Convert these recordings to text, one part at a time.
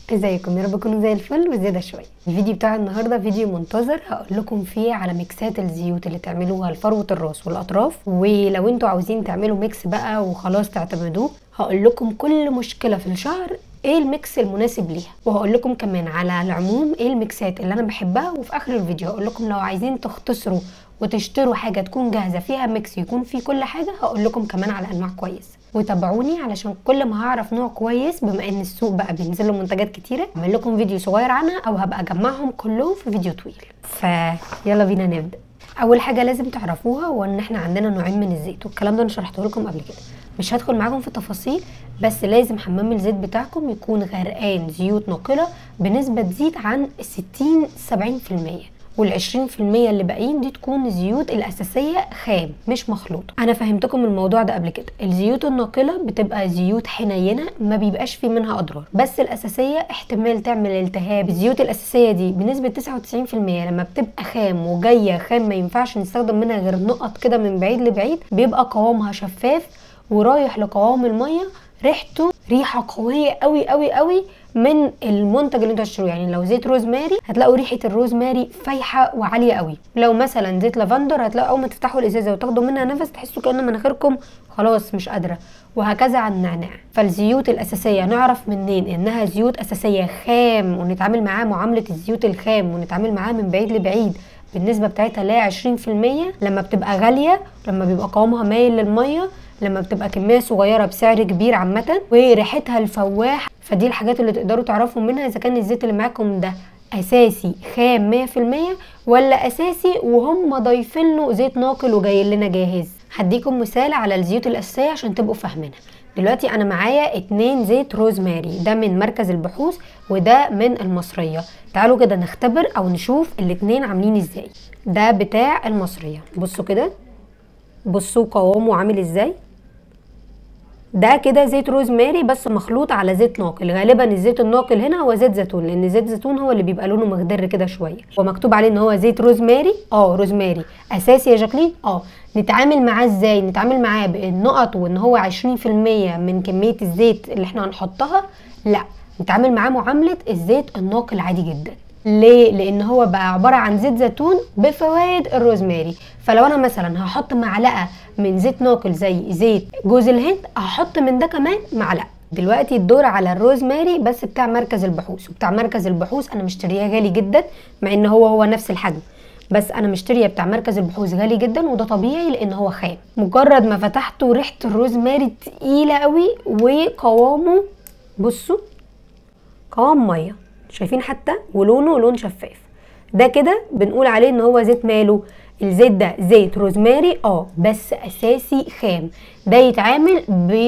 ازيكم يا رب تكونوا زي الفل وزياده شويه الفيديو بتاع النهارده فيديو منتظر هقول لكم فيه على ميكسات الزيوت اللي تعملوها لفروه الراس والاطراف ولو انتوا عاوزين تعملوا ميكس بقى وخلاص تعتمدوه هقول لكم كل مشكله في الشعر ايه الميكس المناسب ليها وهقول لكم كمان على العموم ايه الميكسات اللي انا بحبها وفي اخر الفيديو هقول لكم لو عايزين تختصروا وتشتروا حاجه تكون جاهزه فيها ميكس يكون فيه كل حاجه هقول لكم كمان على انواع كويس وتابعوني علشان كل ما هعرف نوع كويس بما ان السوق بقى بينزل له منتجات كتيره اعمل لكم فيديو صغير عنها او هبقى اجمعهم كلهم في فيديو طويل فيلا بينا نبدا اول حاجه لازم تعرفوها هو ان احنا عندنا نوعين من الزيت والكلام ده انا شرحته لكم قبل كده مش هدخل معاكم في التفاصيل بس لازم حمام الزيت بتاعكم يكون غرقان زيوت ناقله بنسبه تزيد عن 60 70% والعشرين في المية اللي باقيين دي تكون الزيوت الأساسية خام مش مخلوطة أنا فهمتكم الموضوع ده قبل كده الزيوت الناقلة بتبقى زيوت حنينة ما بيبقاش في منها أضرار بس الأساسية احتمال تعمل التهاب الزيوت الأساسية دي بنسبة 99% لما بتبقى خام وجاية خام ما ينفعش نستخدم منها غير نقط كده من بعيد لبعيد بيبقى قوامها شفاف ورايح لقوام المية ريحته ريحه قويه قوي قوي قوي من المنتج اللي انتوا هتشتروه يعني لو زيت روزماري هتلاقوا ريحه الروزماري فايحه وعاليه قوي لو مثلا زيت لافندر هتلاقوا اول ما تفتحوا الازازه وتاخدوا منها نفس تحسوا كان مناخيركم خلاص مش قادره وهكذا على النعناع فالزيوت الاساسيه نعرف منين انها زيوت اساسيه خام ونتعامل معاها معامله الزيوت الخام ونتعامل معاها من بعيد لبعيد بالنسبه بتاعتها لا 20% لما بتبقى غاليه لما بيبقى قوامها مايل للميه لما بتبقى كميه صغيره بسعر كبير عامه وريحتها الفواح فدي الحاجات اللي تقدروا تعرفوا منها اذا كان الزيت اللي معاكم ده اساسي خام 100% ولا اساسي وهم ضايفين له زيت ناقل وجاي لنا جاهز هديكم مثال على الزيوت الاساسيه عشان تبقوا فاهمينها دلوقتي انا معايا اتنين زيت روزماري ده من مركز البحوث وده من المصريه تعالوا كده نختبر او نشوف الاتنين عاملين ازاي ده بتاع المصريه بصوا كده بصوا قوامه عامل ازاي ده كده زيت روزماري بس مخلوط على زيت ناقل غالبا الزيت الناقل هنا هو زيت زيتون لان زيت زيتون هو اللي بيبقى لونه مخضر كده شويه ومكتوب عليه ان هو زيت روزماري اه روزماري اساسي يا جاكلين اه نتعامل معاه ازاي نتعامل معاه بالنقط وان هو 20% من كميه الزيت اللي احنا هنحطها لا نتعامل معاه معامله الزيت الناقل عادي جدا ليه؟ لان هو بقى عباره عن زيت زيتون بفوائد الروزماري فلو انا مثلا هحط معلقه من زيت ناقل زي زيت جوز الهند هحط من ده كمان معلقه دلوقتي الدور على الروزماري بس بتاع مركز البحوث وبتاع مركز البحوث انا مشترياه غالي جدا مع ان هو هو نفس الحجم بس انا مشتريه بتاع مركز البحوث غالي جدا وده طبيعي لان هو خام مجرد ما فتحته ريحه الروزماري تقيله قوي وقوامه بصوا قوام ميه شايفين حتى ولونه لون شفاف ده كده بنقول عليه ان هو زيت ماله الزيت ده زيت روزماري اه بس اساسي خام ده يتعامل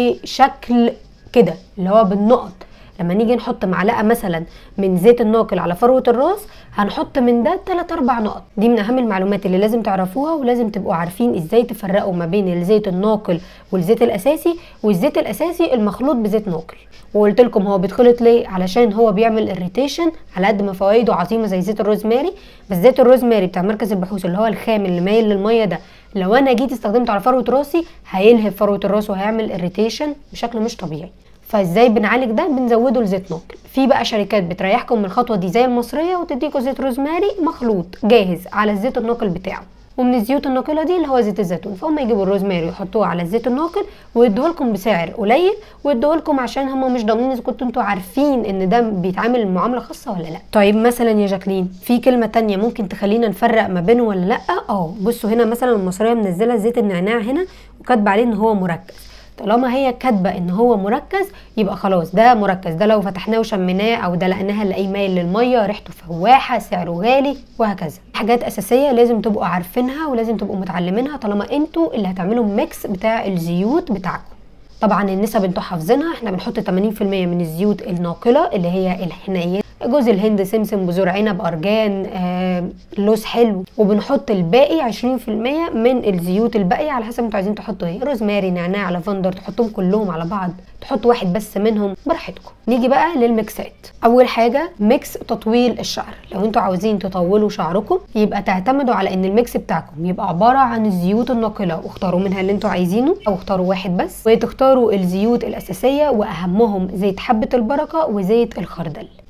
بشكل كده اللي هو بالنقط لما نيجي نحط معلقه مثلا من زيت الناقل على فروه الراس هنحط من ده 3 4 نقط دي من اهم المعلومات اللي لازم تعرفوها ولازم تبقوا عارفين ازاي تفرقوا ما بين الزيت الناقل والزيت الاساسي والزيت الاساسي المخلوط بزيت ناقل وقلت لكم هو بيتخلط ليه علشان هو بيعمل اريتيشن على قد ما فوائده عظيمه زي زيت الروزماري بس زيت الروزماري بتاع مركز البحوث اللي هو الخام اللي مايل للميه ده لو انا جيت استخدمته على فروه راسي هيلهب فروه الراس وهيعمل اريتيشن بشكل مش طبيعي فازاي بنعالج ده بنزوده لزيت ناقل في بقى شركات بتريحكم من الخطوه دي زي المصريه وتديكوا زيت روزماري مخلوط جاهز على الزيت الناقل بتاعه ومن الزيوت الناقله دي اللي هو زيت الزيتون فهم يجيبوا الروزماري ويحطوه على الزيت الناقل ويدوه لكم بسعر قليل ويدوه لكم عشان هم مش ضامنين اذا كنتوا انتوا عارفين ان ده بيتعامل معامله خاصه ولا لا طيب مثلا يا جاكلين في كلمه تانية ممكن تخلينا نفرق ما بينه ولا لا اه بصوا هنا مثلا المصريه منزله زيت النعناع هنا وكاتبه عليه ان هو مركز طالما هي كاتبه ان هو مركز يبقى خلاص ده مركز ده لو فتحناه وشميناه او ده لقيناها نلاقيه مايل للميه ريحته فواحه سعره غالي وهكذا حاجات اساسيه لازم تبقوا عارفينها ولازم تبقوا متعلمينها طالما انتوا اللي هتعملوا ميكس بتاع الزيوت بتاعكم طبعا النسب انتوا حافظينها احنا بنحط 80% من الزيوت الناقله اللي هي الحنيه جوز الهند سمسم بذور عنب ارجان آه، لوز حلو وبنحط الباقي 20% من الزيوت الباقيه على حسب انتوا عايزين تحطوا ايه روزماري نعناع لافندر تحطهم كلهم على بعض تحطوا واحد بس منهم براحتكم نيجي بقى للميكسات اول حاجه ميكس تطويل الشعر لو انتوا عاوزين تطولوا شعركم يبقى تعتمدوا على ان الميكس بتاعكم يبقى عباره عن الزيوت الناقله واختاروا منها اللي انتوا عايزينه او اختاروا واحد بس وتختاروا الزيوت الاساسيه واهمهم زيت حبه البركه وزيت الخردل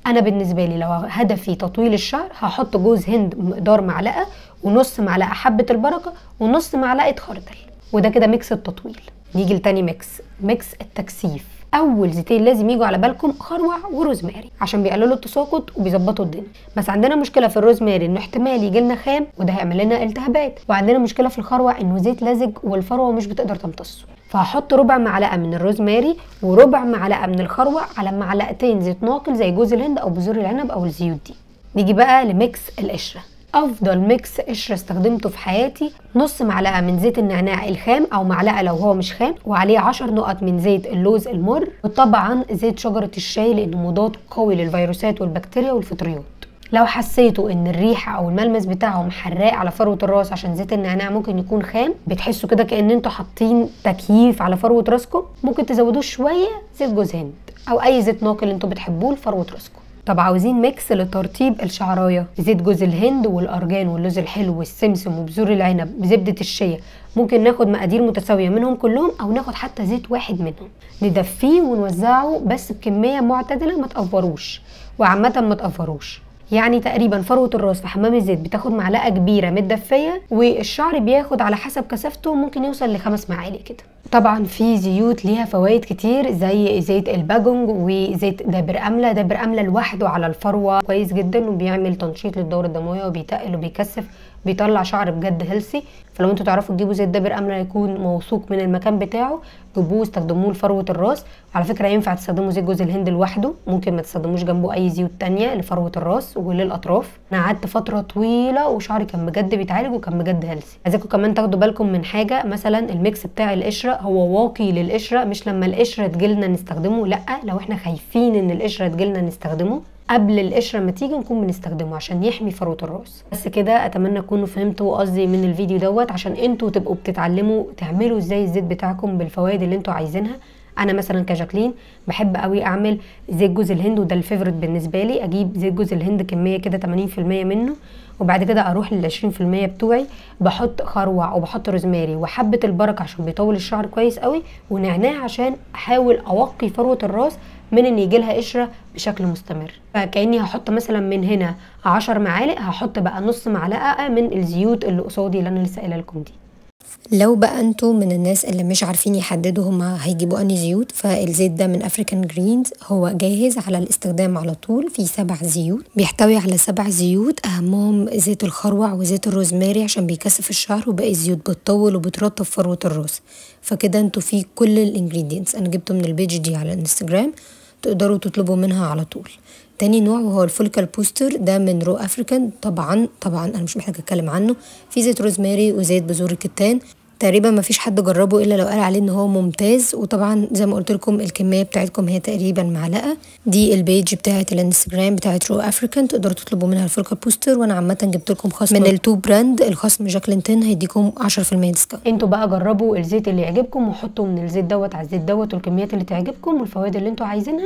انا بالنسبه لي لو هدفي تطويل الشعر هحط جوز هند مقدار معلقه ونص معلقه حبه البركه ونص معلقه خردل وده كده ميكس التطويل نيجي لتاني ميكس ميكس التكثيف اول زيتين لازم يجوا على بالكم خروع وروزماري عشان بيقللوا التساقط وبيظبطوا الدنيا بس عندنا مشكله في الروزماري انه احتمال يجي لنا خام وده هيعمل لنا التهابات وعندنا مشكله في الخروع انه زيت لزج والفروه مش بتقدر تمتصه فهحط ربع معلقه من الروزماري وربع معلقه من الخروع على معلقتين زيت ناقل زي جوز الهند او بذور العنب او الزيوت دي نيجي بقى لميكس القشره افضل ميكس قشره استخدمته في حياتي نص معلقه من زيت النعناع الخام او معلقه لو هو مش خام وعليه 10 نقط من زيت اللوز المر وطبعا زيت شجره الشاي لانه مضاد قوي للفيروسات والبكتيريا والفطريات لو حسيتوا ان الريحه او الملمس بتاعهم حراق على فروه الراس عشان زيت النعناع ممكن يكون خام بتحسوا كده كان انتوا حاطين تكييف على فروه راسكم ممكن تزودوه شويه زيت جوز هند او اي زيت ناقل انتوا بتحبوه لفروه راسكم طب عاوزين ميكس لترطيب الشعرايه زيت جوز الهند والارجان واللوز الحلو والسمسم وبذور العنب بزبده الشيا ممكن ناخد مقادير متساويه منهم كلهم او ناخد حتى زيت واحد منهم ندفيه ونوزعه بس بكميه معتدله ما تقفروش وعامه ما تقفروش يعني تقريبا فروه الراس في حمام الزيت بتاخد معلقه كبيره متدفيه والشعر بياخد على حسب كثافته ممكن يوصل لخمس معالق كده طبعا في زيوت ليها فوائد كتير زي زيت الباجونج وزيت دابر امله دابر امله لوحده على الفروه كويس جدا وبيعمل تنشيط للدوره الدمويه وبيتقل وبيكثف بيطلع شعر بجد هيلسي فلو انتوا تعرفوا تجيبوا زيت دابر امله يكون موثوق من المكان بتاعه جيبوه استخدموه لفروه الراس على فكره ينفع تستخدموا زيت جوز الهند لوحده ممكن ما تستخدموش جنبه اي زيوت تانية لفروه الراس وللاطراف انا قعدت فتره طويله وشعري كان بجد بيتعالج وكان بجد هيلسي عايزاكم كمان تاخدوا بالكم من حاجه مثلا الميكس بتاع القشره هو واقي للقشره مش لما القشره تجيلنا نستخدمه لا لو احنا خايفين ان القشره تجيلنا نستخدمه قبل القشره ما تيجي نكون بنستخدمه عشان يحمي فروه الراس بس كده اتمنى تكونوا فهمتوا قصدي من الفيديو دوت عشان انتوا تبقوا بتتعلموا تعملوا ازاي الزيت بتاعكم بالفوائد اللي انتوا عايزينها انا مثلا كجاكلين بحب قوي اعمل زيت جوز الهند وده الفيفورت بالنسبه لي اجيب زيت جوز الهند كميه كده 80% منه وبعد كده اروح لل 20% بتوعي بحط خروع وبحط روزماري وحبه البركه عشان بيطول الشعر كويس قوي ونعناع عشان احاول اوقي فروه الراس من ان يجي لها قشره بشكل مستمر فكاني هحط مثلا من هنا 10 معالق هحط بقى نص معلقه من الزيوت اللي قصادي اللي انا لسه قايله لكم دي لو بقى انتوا من الناس اللي مش عارفين يحددوا هما هيجيبوا انهي زيوت فالزيت ده من افريكان جرينز هو جاهز على الاستخدام على طول في سبع زيوت بيحتوي على سبع زيوت اهمهم زيت الخروع وزيت الروزماري عشان بيكثف الشعر وباقي الزيوت بتطول وبترطب فروه الراس فكده انتوا في كل الانجريدينتس انا جبته من البيج دي على الانستجرام تقدروا تطلبوا منها على طول تاني نوع وهو الفولكال بوستر ده من رو افريكان طبعا طبعا انا مش محتاجه اتكلم عنه في زيت روزماري وزيت بذور الكتان تقريبا ما فيش حد جربه الا لو قال عليه ان هو ممتاز وطبعا زي ما قلت لكم الكميه بتاعتكم هي تقريبا معلقه دي البيج بتاعه الانستجرام بتاعه رو افريكان تقدروا تطلبوا منها الفولكال بوستر وانا عامه جبت لكم خصم من التو براند الخصم جاكلين 10 هيديكم 10% ديسكاونت انتوا بقى جربوا الزيت اللي يعجبكم وحطوا من الزيت دوت على الزيت دوت والكميات اللي تعجبكم والفوائد اللي انتوا عايزينها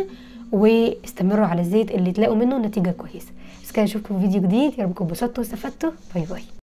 واستمروا على الزيت اللي تلاقوا منه نتيجه كويسه بس كده اشوفكم في فيديو جديد يا رب تكونوا اتبسطتوا واستفدتوا باي باي